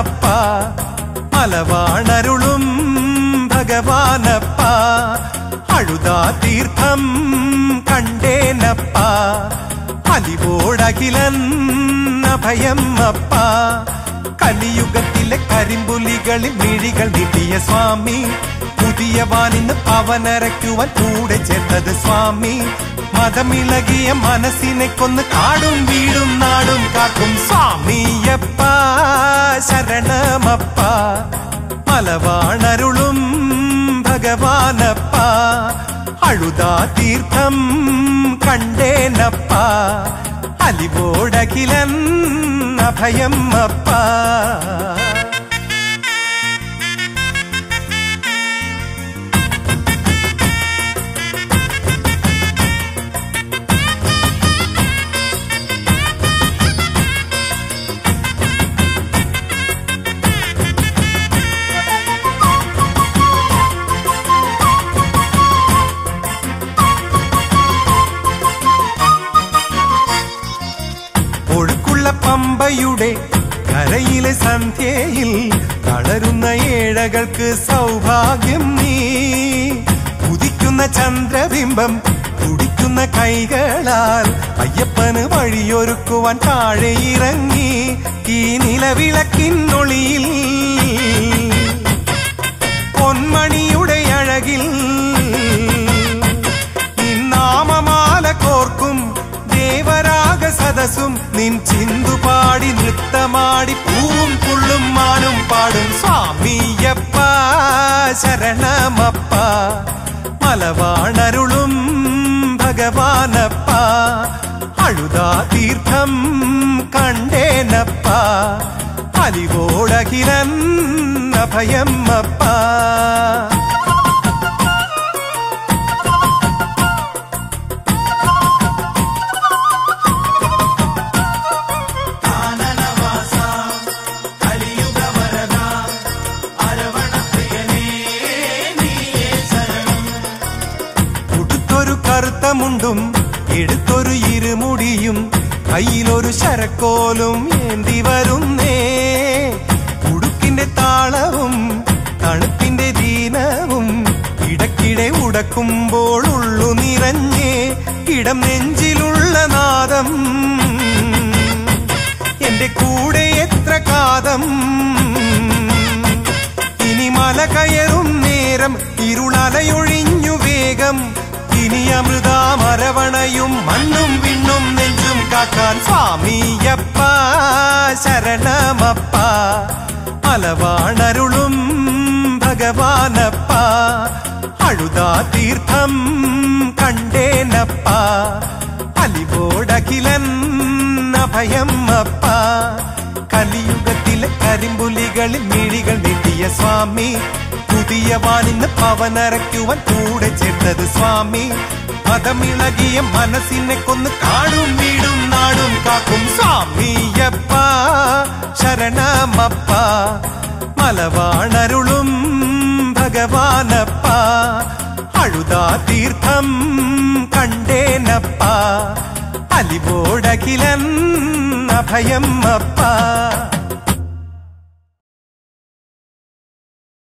ശരണമപ്പ മലവാണരുളും ഭഗവാനപ്പ അഴുതാ തീർത്ഥം കണ്ടേനപ്പ അലിവോടഖിലൻ അഭയം അപ്പ കലിയുഗത്തിലെ കരിമ്പുലികളിൽ മിഴികൾ നീട്ടിയ സ്വാമി പുതിയ വാനിന്ന് പവനരയ്ക്കുവാൻ കൂടെ ചേർത്തത് സ്വാമി മതമിളകിയ മനസ്സിനെ കൊന്ന് കാടും വീടും നാടും കാക്കും സ്വാമിയപ്പ ശരണമപ്പ മലവാണരുളും ഭഗവാനപ്പ അഴുതാ തീർത്ഥം കണ്ടേനപ്പ അലിവോടഖിലൻ അഭയം അപ്പ ഒഴുക്കുള്ള പമ്പയുടെ കരയിലെ സന്ധ്യയിൽ തളരുന്ന ഏഴകൾക്ക് സൗഭാഗ്യം നീ ഉദിക്കുന്ന ചന്ദ്രബിംബം കുടിക്കുന്ന കൈകളാൽ അയ്യപ്പന് വഴിയൊരുക്കുവാൻ താഴെ ഇറങ്ങി ഈ നിലവിളക്കിനൊളിയിൽ പൊന്മണിയുടെ അഴകിൽ നിന്നാമമാല കോർക്കും ദേവരാഗ സദസ്സും നിൻ ചിന്തുപാടി നൃത്തമാടി പൂവും പുള്ളും മാനും പാടും സ്വാമിയപ്പ ശരണമപ്പ മലവാണരുളും ഭഗവാനപ്പ അഴുതാ തീർത്ഥം കണ്ടേനപ്പ അലിവോടകിരൻ അഭയം അപ്പ ഉടുത്തൊരു കറുത്ത മുണ്ടും എടുത്തൊരു ഇരുമുടിയും കയ്യിലൊരു ശരക്കോലും ഏന്തി വരുന്നേ ഉടുക്കിന്റെ താളവും തണുപ്പിന്റെ ദീനവും ഇടക്കിടെ ഉടക്കുമ്പോൾ ഉള്ളു നിറഞ്ഞേ ഇടം നെഞ്ചിലുള്ള നാദം എന്റെ കൂടെ എത്ര കാതം ഇനി മല കയറും നേരം ഇരുളലയൊഴിഞ്ഞു വേഗം ഇനി അമൃതാമരവണയും മണ്ണും വിണ്ണും നെഞ്ചും കാക്കാൻ സ്വാമിയപ്പ ശരണമപ്പ മലവാണരുളും ഭഗവാനപ്പ അഴുതാ തീർത്ഥം കണ്ടേനപ്പ അലിവോടഖിലൻ അഭയം അപ്പ കലിയുഗത്തിലെ കരിമ്പുലികളിൽ മിഴികൾ നീട്ടിയ സ്വാമി പുതിയ വാനിന്ന് പവനരയ്ക്കുവാൻ കൂടെ ചേർത്തത് സ്വാമി മതമിളകിയ മനസ്സിനെ കൊന്ന് കാടും വീടും നാടും കാക്കും സ്വാമിയപ്പ ശരണമപ്പ മലവാണരുളും ഭഗവാനപ്പ അഴുതാ തീർത്ഥം കണ്ടേനപ്പ അലിവോടഖിലൻ അഭയം അപ്പ